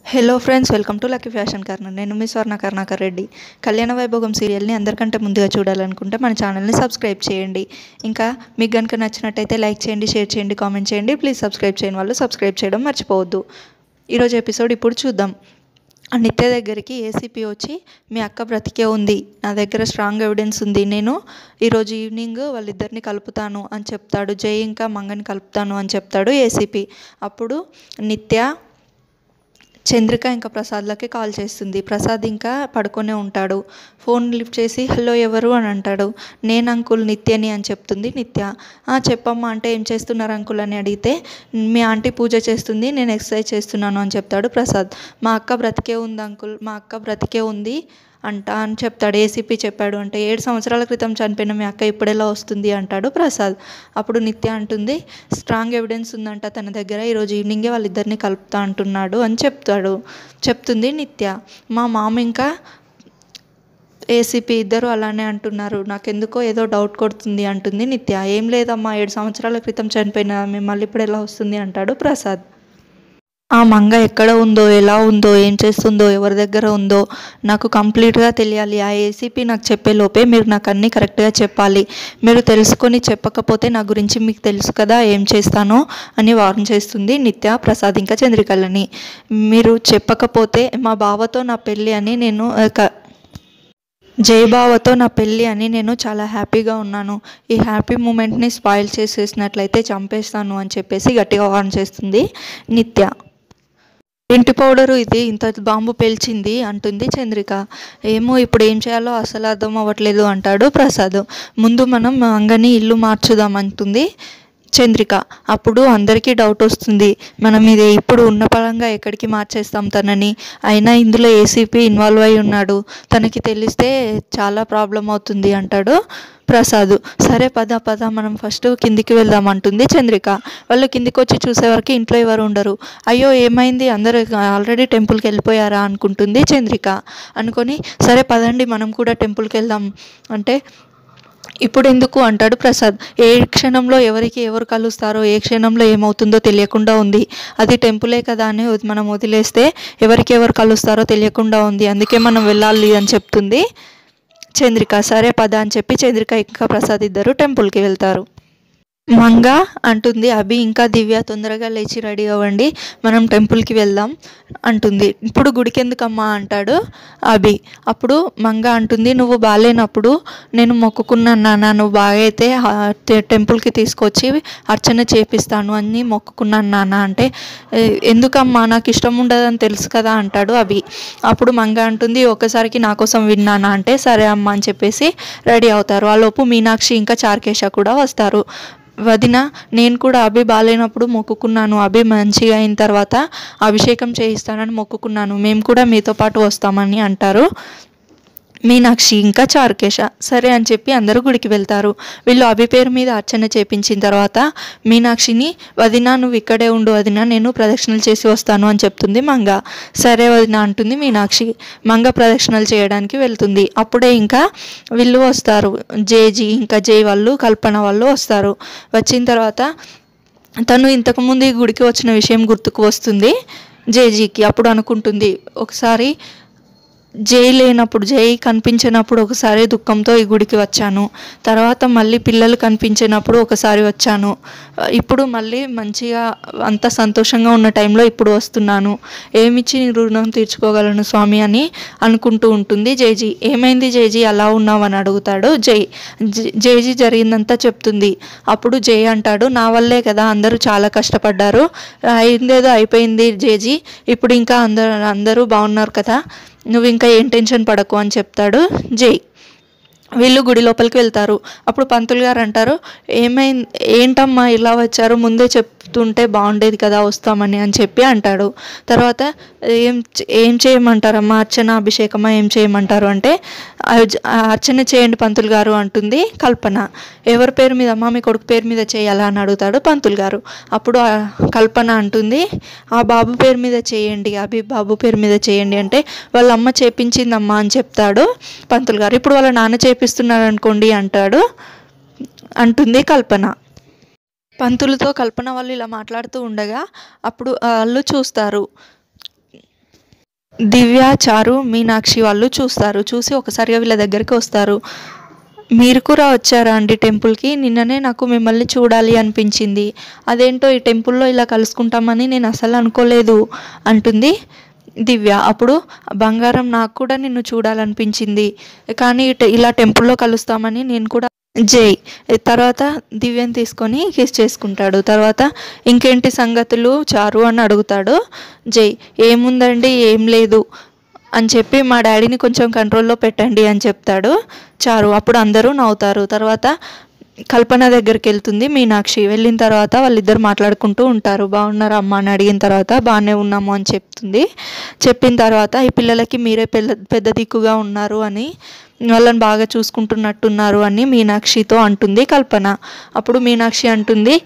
hello friends welcome to lucky fashion corner నేను మీ స్వర్ణ కరుణాకర్ రెడ్డి కళ్యాణ వైభోగం సీరియల్ని అందరికంటే ముందుగా చూడాలనుకుంటే మన ఛానల్ని సబ్స్క్రైబ్ చేయండి ఇంకా మీకు కనుక నచ్చినట్టయితే లైక్ చేయండి షేర్ చేయండి కామెంట్ చేయండి ప్లీజ్ సబ్స్క్రైబ్ చేయని వాళ్ళు సబ్స్క్రైబ్ చేయడం మర్చిపోవద్దు ఈరోజు ఎపిసోడ్ ఇప్పుడు చూద్దాం ఆ నిత్య దగ్గరికి ఏసీపీ వచ్చి మీ అక్క బ్రతికే ఉంది నా దగ్గర స్ట్రాంగ్ ఎవిడెన్స్ ఉంది నేను ఈరోజు ఈవినింగ్ వాళ్ళిద్దరిని కలుపుతాను అని చెప్తాడు జై ఇంకా మంగని కలుపుతాను అని చెప్తాడు ఏసీపీ అప్పుడు నిత్య చంద్రిక ఇంకా ప్రసాద్లకి కాల్ చేస్తుంది ప్రసాద్ ఇంకా పడుకొనే ఉంటాడు ఫోన్ లిఫ్ట్ చేసి హలో ఎవరు అని అంటాడు నేను అంకుల్ నిత్యని అని చెప్తుంది నిత్య "ఆ, చెప్పమ్మా అంటే ఏం చేస్తున్నారు అంకుల్ అని అడిగితే మీ ఆంటీ పూజ చేస్తుంది నేను ఎక్సర్సైజ్ చేస్తున్నాను అని చెప్తాడు ప్రసాద్ మా అక్క బ్రతికే ఉంది అంకుల్ మా అక్క బ్రతికే ఉంది అంట అని చెప్తాడు ఏసీపీ చెప్పాడు అంటే ఏడు సంవత్సరాల క్రితం చనిపోయిన మీ అక్క ఇప్పుడెలా వస్తుంది అంటాడు ప్రసాద్ అప్పుడు నిత్య అంటుంది స్ట్రాంగ్ ఎవిడెన్స్ ఉందంట తన దగ్గర ఈరోజు ఈవినింగే వాళ్ళిద్దరిని కలుపుతా అంటున్నాడు అని చెప్తాడు చెప్తుంది నిత్య మా మామ ఇంకా ఏసీపీ ఇద్దరు అలానే అంటున్నారు నాకెందుకో ఏదో డౌట్ కొడుతుంది అంటుంది నిత్య ఏం లేదమ్మా ఏడు సంవత్సరాల క్రితం చనిపోయిన మిమ్మల్ని ఇప్పుడు ఎలా వస్తుంది అంటాడు ప్రసాద్ ఆ మంగ ఎక్కడ ఉందో ఎలా ఉందో ఏం చేస్తుందో ఎవరి దగ్గర ఉందో నాకు కంప్లీట్గా తెలియాలి ఆ ఏసీపీ నాకు చెప్పే లోపే మీరు నాకు అన్నీ కరెక్ట్గా చెప్పాలి మీరు తెలుసుకొని చెప్పకపోతే నా గురించి మీకు తెలుసు కదా ఏం చేస్తానో అని వార్న్ చేస్తుంది నిత్య ప్రసాద్ ఇంకా చంద్రికలని మీరు చెప్పకపోతే మా బావతో నా పెళ్ళి అని నేను ఆ, క- జయబావతో నా పెళ్ళి అని నేను చాలా హ్యాపీగా ఉన్నాను ఈ హ్యాపీ మూమెంట్ని స్పాయిల్ చేసేసినట్లయితే చంపేస్తాను అని చెప్పేసి గట్టిగా వార్న్ చేస్తుంది నిత్య ఇంటి పౌడరు ఇది ఇంత బాంబు పేల్చింది అంటుంది చంద్రిక ఏమో ఇప్పుడు ఏం చేయాలో అసలు అర్థం అవ్వట్లేదు అంటాడు ప్రసాద్ ముందు మనం అంగని ఇల్లు మార్చుదాం అంటుంది చంద్రిక అప్పుడు అందరికీ డౌట్ వస్తుంది మనం ఇది ఇప్పుడు ఉన్న పరంగా ఎక్కడికి మార్చేస్తాం తనని అయినా ఇందులో ఏసీపీ ఇన్వాల్వ్ అయి ఉన్నాడు తనకి తెలిస్తే చాలా ప్రాబ్లం అవుతుంది అంటాడు ప్రసాద్ సరే పద పద మనం ఫస్ట్ కిందికి వెళ్దాం అంటుంది చంద్రిక వాళ్ళు కిందికి వచ్చి చూసే వరకు ఇంట్లో ఎవరు ఉండరు అయ్యో ఏమైంది అందరూ ఆల్రెడీ టెంపుల్కి వెళ్ళిపోయారా అనుకుంటుంది చంద్రిక అనుకొని సరే పదండి మనం కూడా టెంపుల్కి వెళ్దాం అంటే ఇప్పుడు ఎందుకు అంటాడు ప్రసాద్ ఏ క్షణంలో ఎవరికి ఎవరు కలుస్తారో ఏ క్షణంలో ఏమవుతుందో తెలియకుండా ఉంది అది టెంపులే కదా అని వది- మనం వదిలేస్తే ఎవరికి ఎవరు కలుస్తారో తెలియకుండా ఉంది అందుకే మనం వెళ్ళాలి అని చెప్తుంది చంద్రిక సరే పద అని చెప్పి చంద్రిక ఇంకా ప్రసాద్ ఇద్దరు టెంపుల్కి వెళ్తారు మంగ అంటుంది అభి ఇంకా దివ్య తొందరగా లేచి రెడీ అవ్వండి మనం టెంపుల్కి వెళ్దాం అంటుంది ఇప్పుడు గుడికి ఎందుకమ్మా అంటాడు అభి అప్పుడు మంగ అంటుంది నువ్వు బాగాలేనప్పుడు నేను మొక్కుకున్నాను నాన్న నువ్వు బాగా అయితే ఆ, టె- టెంపుల్కి తీసుకొచ్చి అర్చన చేపిస్తాను అని మొక్కుకున్నాను నాన్న అంటే "ఏ, ఎందుకమ్మా నాకు ఇష్టం ఉండదని తెలుసు కదా అంటాడు అభి అప్పుడు మంగ అంటుంది ఒకసారికి నా కోసం విన్నానా అంటే సరే అమ్మా అని చెప్పేసి రెడీ అవుతారు ఆ లోపు మీనాక్షి ఇంకా చార్కేశ కూడా వస్తారు వదిన నేను కూడా అభి బాగాలేనప్పుడు మొక్కుకున్నాను అభి మంచిగా అయిన తర్వాత అభిషేకం చేయిస్తానని మొక్కుకున్నాను మేము కూడా మీతో పాటు వస్తామని అంటారు మీనాక్షి ఇంకా చారుకేశ సరే అని చెప్పి అందరూ గుడికి వెళ్తారు వీళ్ళు అభి పేరు మీద అర్చన చేపించిన తర్వాత మీనాక్షిని వదిన నువ్వు ఇక్కడే ఉండు వదిన నేను ప్రదక్షిణలు చేసి వస్తాను అని చెప్తుంది మంగ సరే వదిన అంటుంది మీనాక్షి మంగ ప్రదక్షిణలు చేయడానికి వెళ్తుంది అప్పుడే ఇంకా వీళ్ళు వస్తారు జేజీ ఇంకా జై వాళ్ళు కల్పన వాళ్ళు వస్తారు వచ్చిన తర్వాత తను ఇంతకుముందు ఈ గుడికి వచ్చిన విషయం గుర్తుకు వస్తుంది జేజీకి అప్పుడు అనుకుంటుంది ఒకసారి జై లేనప్పుడు జై కనిపించినప్పుడు ఒకసారి దుఃఖంతో ఈ గుడికి వచ్చాను తర్వాత మళ్ళీ పిల్లలు కనిపించినప్పుడు ఒకసారి వచ్చాను ఇప్పుడు మళ్ళీ మంచిగా అంత సంతోషంగా ఉన్న టైంలో ఇప్పుడు వస్తున్నాను ఏమిచ్చి నీ రుణం తీర్చుకోగలను స్వామి అని అనుకుంటూ ఉంటుంది జైజీ ఏమైంది జైజీ అలా ఉన్నావు అని అడుగుతాడు జై జ- జైజీ జరిగిందంతా చెప్తుంది అప్పుడు జై అంటాడు నా వల్లే కదా అందరూ చాలా కష్టపడ్డారు అయిందేదో అయిపోయింది జేజీ ఇప్పుడు ఇంకా అందరూ అందరూ బాగున్నారు కదా నువ్వు ఇంకా ఏం టెన్షన్ పడకు అని చెప్తాడు జై వీళ్ళు గుడి లోపలికి వెళ్తారు అప్పుడు పంతులు గారు అంటారు ఏమైంది ఏంటమ్మా ఇలా వచ్చారు ముందే చెప్తుంటే బాగుండేది కదా వస్తామని అని చెప్పి అంటాడు తర్వాత ఏం చే- ఏం చేయమంటారమ్మా అర్చన అభిషేకమా ఏం చేయమంటారు అంటే "అర్చ- అర్చన చేయండి పంతులు గారు అంటుంది కల్పన ఎవరి పేరు మీద అమ్మా మీ కొడుకు పేరు మీద చేయాలా అని అడుగుతాడు పంతులు గారు అప్పుడు ఆ కల్పన అంటుంది ఆ బాబు పేరు మీద చేయండి అభి బాబు పేరు మీద చేయండి అంటే వాళ్ళ అమ్మ చేపించిందమ్మా అని చెప్తాడు పంతులు గారు ఇప్పుడు వాళ్ళ నాన్న చేపిస్తున్నారు అనుకోండి అంటాడు అంటుంది కల్పన పంతులతో కల్పన వాళ్ళు ఇలా మాట్లాడుతూ ఉండగా అప్పుడు వాళ్ళు చూస్తారు దివ్య చారు మీనాక్షి వాళ్ళు చూస్తారు చూసి ఒకసారిగా వీళ్ళ దగ్గరికి వస్తారు మీరు కూడా వచ్చారా అండి టెంపుల్కి నిన్ననే నాకు మిమ్మల్ని చూడాలి అనిపించింది అదేంటో ఈ టెంపుల్లో ఇలా కలుసుకుంటామని నేను అసలు అనుకోలేదు అంటుంది దివ్య అప్పుడు బంగారం నాకు కూడా నిన్ను చూడాలనిపించింది కానీ ఇట- ఇలా టెంపుల్లో కలుస్తామని నేను కూడా జై తర్వాత దివ్యని తీసుకొని కిస్ చేసుకుంటాడు తర్వాత ఇంకేంటి సంగతులు చారు అని అడుగుతాడు జై ఏముందండి ఏం లేదు అని చెప్పి మా డాడీని కొంచెం కంట్రోల్లో పెట్టండి అని చెప్తాడు చారు అప్పుడు అందరూ నవ్వుతారు తర్వాత కల్పన దగ్గరికి వెళ్తుంది మీనాక్షి వెళ్ళిన తర్వాత వాళ్ళిద్దరు మాట్లాడుకుంటూ ఉంటారు బాగున్నారా అమ్మ అని అడిగిన తర్వాత బాగానే ఉన్నాము అని చెప్తుంది చెప్పిన తర్వాత ఈ పిల్లలకి మీరే పెద్ద పెద్ద దిక్కుగా ఉన్నారు అని వాళ్ళని బాగా చూసుకుంటున్నట్టున్నారు అని మీనాక్షితో అంటుంది కల్పన అప్పుడు మీనాక్షి అంటుంది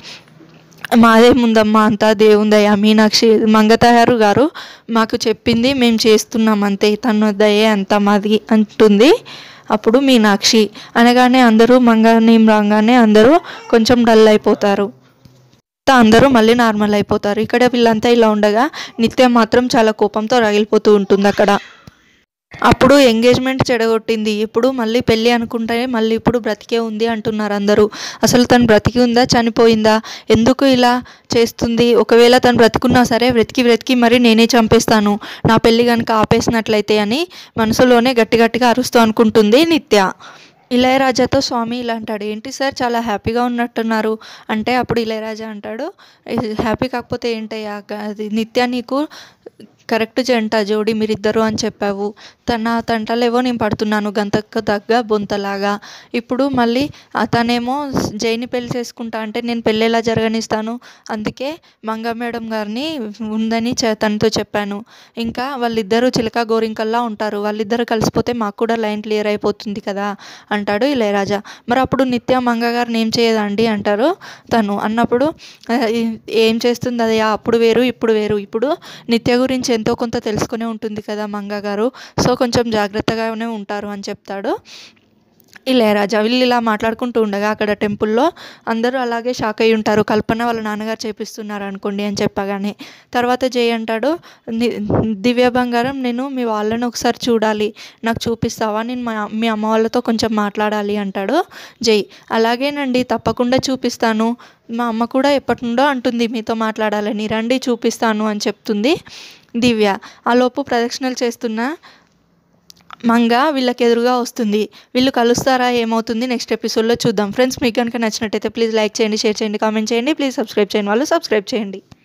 మాదే ముందమ్మా అంతా దేవుందయ్యా మీనాక్షి మంగతాయారు గారు మాకు చెప్పింది మేము చేస్తున్నాం అంతే తను దయే అంతా మాది అంటుంది అప్పుడు మీనాక్షి అనగానే అందరూ మంగనీం రాగానే అందరూ కొంచెం డల్ అయిపోతారు తర్వాత అందరూ మళ్ళీ నార్మల్ అయిపోతారు ఇక్కడ వీళ్ళంతా ఇలా ఉండగా నిత్య మాత్రం చాలా కోపంతో రగిలిపోతూ ఉంటుంది అక్కడ అప్పుడు ఎంగేజ్మెంట్ చెడగొట్టింది ఇప్పుడు మళ్ళీ పెళ్ళి అనుకుంటే మళ్ళీ ఇప్పుడు బ్రతికే ఉంది అంటున్నారు అందరూ అసలు తను బ్రతికి ఉందా చనిపోయిందా ఎందుకు ఇలా చేస్తుంది ఒకవేళ తను బ్రతుకున్నా సరే బ్రతికి బ్రతికి మరి నేనే చంపేస్తాను నా పెళ్ళి కనుక ఆపేసినట్లయితే అని మనసులోనే గట్టి గట్టిగా అరుస్తూ అనుకుంటుంది నిత్య ఇళయరాజాతో స్వామి ఇలా అంటాడు ఏంటి సార్ చాలా హ్యాపీగా ఉన్నట్టున్నారు అంటే అప్పుడు ఇళయరాజా అంటాడు "ఇది హ్యాపీ కాకపోతే ఏంటయ్యా అది నిత్య నీకు కరెక్ట్ జంట జోడి మీరిద్దరు అని చెప్పావు తన తంటలేవో నేను పడుతున్నాను గంతకు తగ్గ బొంతలాగా ఇప్పుడు మళ్ళీ అతనేమో జైని పెళ్లి చేసుకుంటా అంటే నేను పెళ్ళి ఎలా జరగనిస్తాను అందుకే మంగ మేడం గారిని ఉందని చె- తనతో చెప్పాను ఇంకా వాళ్ళిద్దరూ చిలక గోరింకల్లా ఉంటారు వాళ్ళిద్దరు కలిసిపోతే మాకు కూడా లైన్ క్లియర్ అయిపోతుంది కదా అంటాడు ఇళయరాజా మరి అప్పుడు నిత్య మంగ గారిని ఏం చేయదండి అంటారు తను అన్నప్పుడు "ఆ, ఏ- ఏం చేస్తుంది అది అప్పుడు వేరు ఇప్పుడు వేరు ఇప్పుడు నిత్య గురించి ఎంతో కొంత తెలుసుకునే ఉంటుంది కదా మంగ గారు సో కొంచెం జాగ్రత్తగానే ఉంటారు అని చెప్తాడు ఇళయరాజా వీళ్ళు ఇలా మాట్లాడుకుంటూ ఉండగా అక్కడ టెంపుల్లో అందరూ అలాగే షాక్ అయి ఉంటారు కల్పన వాళ్ళ నాన్నగారు చేపిస్తున్నారు అనుకోండి అని చెప్పగానే తర్వాత జై అంటాడు "ని- దివ్య బంగారం నేను మీ వాళ్ళని ఒకసారి చూడాలి నాకు చూపిస్తావా నేను మా మీ అమ్మ వాళ్ళతో కొంచెం మాట్లాడాలి అంటాడు జై అలాగేనండి తప్పకుండా చూపిస్తాను మా అమ్మ కూడా ఎప్పటి నుండో అంటుంది మీతో మాట్లాడాలని రండి చూపిస్తాను అని చెప్తుంది దివ్య ఆలోపు ప్రదక్షిణలు చేస్తున్న మంగ వీళ్ళకి ఎదురుగా వస్తుంది వీళ్ళు కలుస్తారా ఏమవుతుంది నెక్స్ట్ ఎపిసోడ్లో చూద్దాం ఫ్రెండ్స్ మీకు కనుక నచ్చినట్టయితే ప్లీజ్ లైక్ చేయండి షేర్ చేయండి కామెంట్ చేయండి ప్లీజ్ సబ్స్క్రైబ్ చేయండి వాళ్ళు సబ్స్క్రైబ్ చేయండి